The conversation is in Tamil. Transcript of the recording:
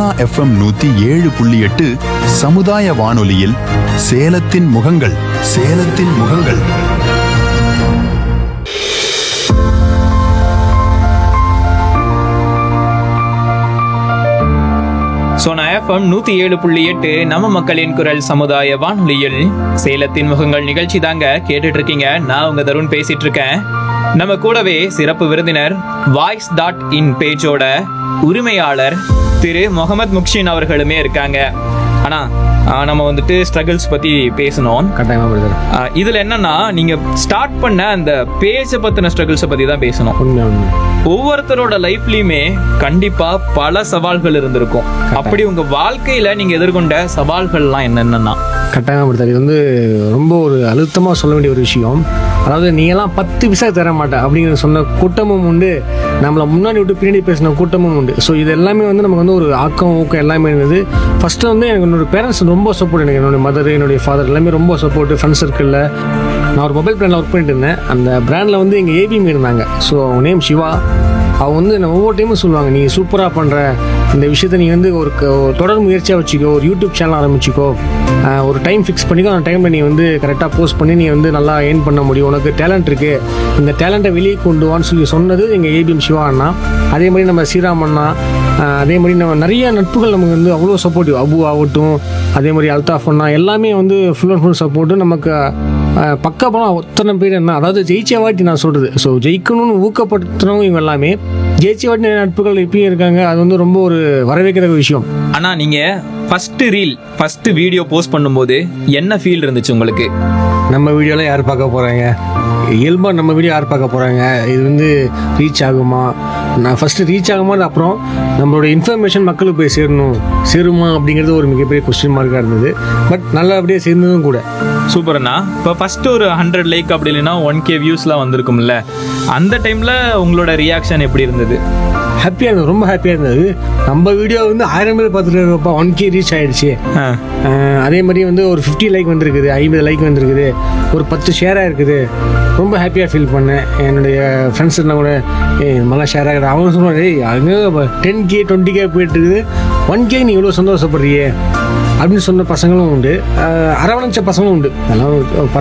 எஃப்எம் நூத்தி ஏழு புள்ளி எட்டு சமுதாய வானொலியில் சேலத்தின் முகங்கள் சேலத்தின் முகங்கள் சோனா எஃப்எம் நூத்தி ஏழு புள்ளி எட்டு நம்ம மக்களின் குரல் சமுதாய வானொலியில் சேலத்தின் முகங்கள் நிகழ்ச்சி தாங்க கேட்டுட்டு இருக்கீங்க நான் உங்க தருண் பேசிட்டு இருக்கேன் நம்ம கூடவே சிறப்பு விருந்தினர் வாய்ஸ் டாட் இன் பேஜோட உரிமையாளர் திரு முகமது முக்ஷின் அவர்களுமே இருக்காங்க ஆனா ஆஹ், நம்ம வந்துட்டு ஸ்ட்ரகிள்ஸ் பத்தி பேசணும் கட்டாயமா பிரதர் ஆஹ், இதுல என்னன்னா நீங்க ஸ்டார்ட் பண்ண அந்த பேஜை பத்தின ஸ்ட்ரகிள்ஸை பத்தி தான் பேசணும் உண்மை உண்மை ஒவ்வொருத்தரோட லைஃப்லயுமே கண்டிப்பா பல சவால்கள் இருந்திருக்கும் அப்படி உங்க வாழ்க்கையில நீங்க எதிர்கொண்ட சவால்கள்லாம் என்னென்னன்னா கட்டாயமா பிரதர் இது வந்து ரொம்ப ஒரு அழுத்தமாக சொல்ல வேண்டிய ஒரு விஷயம் அதாவது நீங்களாம் பத்து பைசா தர மாட்டேன் அப்படிங்கிற சொன்ன கூட்டமும் உண்டு நம்மளை முன்னாடி விட்டு பின்னாடி பேசின கூட்டமும் உண்டு ஸோ இது எல்லாமே வந்து நமக்கு வந்து ஒரு ஆக்கம் ஊக்கம் எல்லாமே இருந்தது ஃபஸ்ட்டு வந்து எனக்கு என்னோட பேரண்ட்ஸ் ரொம்ப சப்போர்ட் எனக்கு என்னோட மதர் என்னுடைய ஃபாதர் எல்லாமே ரொம்ப சப்போர்ட் ஃப்ரெண்ட்ஸ் சர்க்கிளில் நான் ஒரு மொபைல் பிராண்டில் ஒர்க் பண்ணிட்டு இருந்தேன் அந்த பிராண்டில் வந்து எங்கள் ஏபிஎம் இருந்தாங்க ஸோ அவங்க நேம் சிவா அவங்க வந்து நான் ஒவ்வொரு டைமும் சொல்லுவாங்க நீ சூப்பராக பண்ணுற இந்த விஷயத்த நீ வந்து ஒரு க- ஒரு தொடர் முயற்சியாக வச்சுக்கோ ஒரு யூடியூப் சேனல் ஆரம்பிச்சிக்கோ ஆஹ் ஒரு டைம் ஃபிக்ஸ் பண்ணிக்கோ அந்த டைமில் நீ வந்து கரெக்டாக போஸ்ட் பண்ணி நீ வந்து நல்லா ஏர்ன் பண்ண முடியும் உனக்கு டேலண்ட் இருக்குது இந்த டேலண்ட்டை வெளியே கொண்டு வான்னு சொல்லி சொன்னது எங்கள் ஏபிஎம் சிவா அண்ணா அதே மாதிரி நம்ம ஸ்ரீராம் அண்ணா ஆஹ் அதே மாதிரி நம்ம நிறைய நட்புகள் நமக்கு வந்து அவ்வளோ சப்போர்ட்டிவ் அபு ஆகட்டும் அதே மாதிரி அல்தாஃப் அண்ணா எல்லாமே வந்து ஃபுல் அண்ட் ஃபுல் சப்போர்ட்டு நமக்கு ஆஹ் பக்கபலம் அத்தனை பேர் என்ன அதாவது ஜெயிச்ச வாட்டி நான் சொல்கிறது ஸோ ஜெயிக்கணும்னு ஊக்கப்படுத்துறவங்க இவங்க எல்லாமே ஜெயிச்ச வாட்டி நிறைய நட்புகள் இப்பயும் இருக்காங்க அது வந்து ரொம்ப ஒரு வரவேற்கிற விஷயம் ஆனா நீங்க first reel first video post பண்ணும்போது என்ன ஃபீல் இருந்துச்சு உங்களுக்கு நம்ம வீடியோலாம் யார் பார்க்க போகிறாங்க இயல்பாக நம்ம வீடியோ யார் பார்க்க போகிறாங்க இது வந்து ரீச் ஆகுமா நான் ஃபஸ்ட்டு ரீச் ஆகுமா அப்புறம் நம்மளோட இன்ஃபர்மேஷன் மக்களுக்கு போய் சேரணும் சேருமா அப்படிங்கிறது ஒரு மிகப்பெரிய கொஸ்டின் மார்க்காக இருந்தது பட் நல்லபடியாக சேர்ந்ததும் கூட சூப்பர்ண்ணா இப்போ ஃபர்ஸ்ட் ஒரு ஹண்ட்ரட் லைக் அப்படி இல்லைன்னா ஒன் கே வியூஸ்லாம் வந்திருக்கும்ல அந்த டைம்ல உங்களோட ரியாக்ஷன் எப்படி இருந்தது ஹாப்பியாக இருந்தது ரொம்ப ஹாப்பியாக இருந்தது நம்ம வீடியோ வந்து ஆயிரம் பேர் பார்த்துட்டு இருக்கப்பா ஒன் கே ரீச் ஆயிடுச்சு ஆ, அஹ் அதே மாதிரி வந்து ஒரு ஃபிஃப்டி லைக் வந்திருக்குது ஐம்பது லைக் வந்திருக்குது ஒரு பத்து ஷேராக இருக்குது ரொம்ப ஹாப்பியாக ஃபீல் பண்ணேன் என்னுடைய ஃப்ரெண்ட்ஸ் எல்லாம் கூட ஏய் நல்லா ஷேர் ஆகுது அவங்க சொல்லுவாங்க ஏய் அங்கே டென் கே டுவெண்ட்டி கே போயிட்டு இருக்குது ஒன் கே நீ இவ்வளோ சந்தோஷப்படுறியே அப்படின்னு சொன்ன பசங்களும் உண்டு அஹ் அரவணைச்ச பசங்களும் உண்டு அதெல்லாம்